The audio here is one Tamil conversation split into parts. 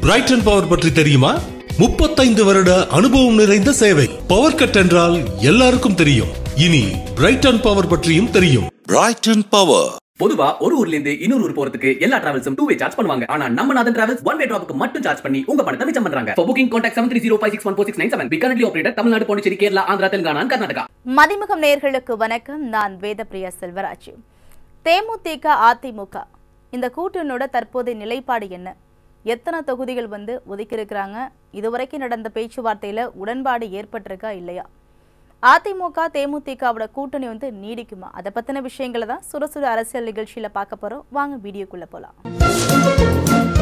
பிரைட்டன் பவர் பற்றி தெரியுமா முப்பத்தைந்து வருட அனுபவம் நிறைந்த சேவை பவர் கட் என்றால் எல்லாருக்கும் தெரியும் இனி பிரைட்டன் பவர் பற்றியும் தெரியும் Brighton Power. பொதுவா ஒரு ஊர்ல இருந்து இன்னொரு ஊர் போறதுக்கு எல்லா டிராவல்ஸும் டூ வே சார்ஜ் பண்ணுவாங்க ஆனா நம்ம நாதன் டிராவல்ஸ் ஒன் வே டிராப்க்கு மட்டும் சார்ஜ் பண்ணி உங்க பணத்தை மிச்சம் பண்றாங்க For booking contact seven three zero five six one four six nine seven currently operated Tamil Nadu Pondicherry Kerala Andhra Telangana and Karnataka மதிமுகம் நேர்களுக்கு வணக்கம் நான் வேதப்பிரியா செல்வராஜ் தேமுதிக அதிமுக இந்த கூட்டணியோட தற்போதைய நிலைப்பாடு என்ன எத்தனை தொகுதிகள் வந்து ஒதுக்கியிருக்கிறாங்க இதுவரைக்கும் நடந்த பேச்சுவார்த்தையில உடன்பாடு ஏற்பட்டிருக்கா இல்லையா அதிமுக தேமுதிகவோட கூட்டணி வந்து நீடிக்குமா அதை பத்தின விஷயங்களை தான் சுரசுர அரசியல் நிகழ்ச்சியில பார்க்க போறோம் வாங்க வீடியோக்குள்ள போலாம்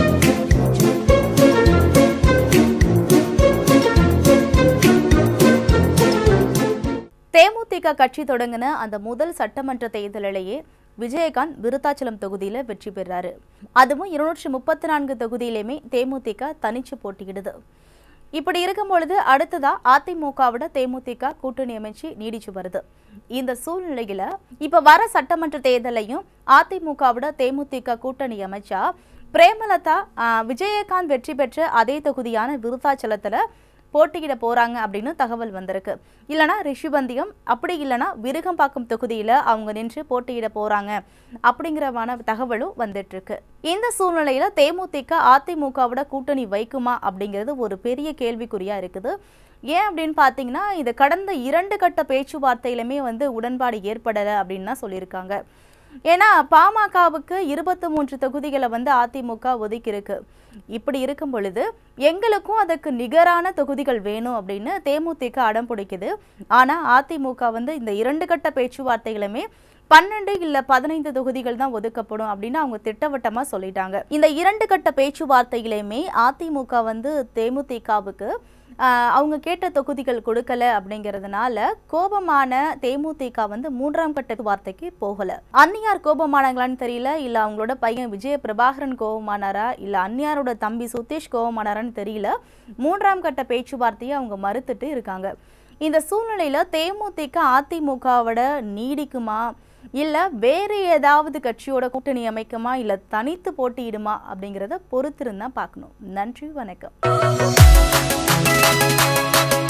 தேமுதிக கட்சி தொடங்கின அந்த முதல் சட்டமன்ற தேர்தலிலேயே விஜயகாந்த் விருத்தாச்சலம் தொகுதியில வெற்றி பெறாரு அதுவும் இருநூற்றி முப்பத்தி நான்கு தொகுதியிலுமே தேமுதிக தனிச்சு போட்டியிடுது இப்படி இருக்கும் பொழுது அடுத்ததா அதிமுகவோட தேமுதிக கூட்டணி அமைச்சு நீடிச்சு வருது இந்த சூழ்நிலையில இப்ப வர சட்டமன்ற தேர்தலையும் அதிமுகவோட தேமுதிக கூட்டணி அமைச்சா பிரேமலதா ஆஹ், விஜயகாந்த் வெற்றி பெற்ற அதே தொகுதியான விருத்தாச்சலத்துல போட்டியிட போறாங்க அப்படின்னு தகவல் வந்திருக்கு இல்லனா ரிஷிபந்தியம் அப்படி இல்லனா விருகம்பாக்கம் தொகுதியில அவங்க நின்று போட்டியிட போறாங்க அப்படிங்கிறவான தகவலும் வந்துட்டு இருக்கு இந்த சூழ்நிலையில தேமுதிக அதிமுகவோட கூட்டணி வைக்குமா அப்படிங்கிறது ஒரு பெரிய கேள்விக்குறியா இருக்குது ஏன் அப்படின்னு பார்த்தீங்கன்னா இது கடந்த இரண்டு கட்ட பேச்சுவார்த்தையிலுமே வந்து உடன்பாடு ஏற்படலை அப்படின்னு தான் சொல்லியிருக்காங்க ஏன்னா பாமகவுக்கு இருபத்தி மூன்று தொகுதிகளை வந்து அதிமுக ஒதுக்கியிருக்கு இப்படி இருக்கும் பொழுது எங்களுக்கும் அதுக்கு நிகரான தொகுதிகள் வேணும் அப்படின்னு தேமுதிக அடம் பிடிக்குது ஆனா அதிமுக வந்து இந்த இரண்டு கட்ட பேச்சுவார்த்தைகளுமே பன்னெண்டு இல்ல பதினைந்து தொகுதிகள் தான் ஒதுக்கப்படும் அப்படின்னு அவங்க திட்டவட்டமா சொல்லிட்டாங்க இந்த இரண்டு கட்ட பேச்சுவார்த்தையிலுமே அதிமுக வந்து தேமுதிகவுக்கு ஆஹ், அவங்க கேட்ட தொகுதிகள் கொடுக்கல அப்படிங்கிறதுனால கோபமான தேமுதிக வந்து மூன்றாம் கட்ட வார்த்தைக்கு போகல அந்நியார் கோபமானாங்களான்னு தெரியல இல்ல அவங்களோட பையன் விஜய பிரபாகரன் கோபமானாரா இல்ல அந்நியாரோட தம்பி சுதீஷ் கோபமானாரான்னு தெரியல மூன்றாம் கட்ட பேச்சுவார்த்தையை அவங்க மறுத்துட்டு இருக்காங்க இந்த சூழ்நிலையில தேமுதிக அதிமுகவோட நீடிக்குமா இல்ல வேற ஏதாவது கட்சியோட கூட்டணி அமைக்குமா இல்ல தனித்து போட்டியிடுமா அப்படிங்கறத பொறுத்திருந்தா பார்க்கணும் நன்றி வணக்கம்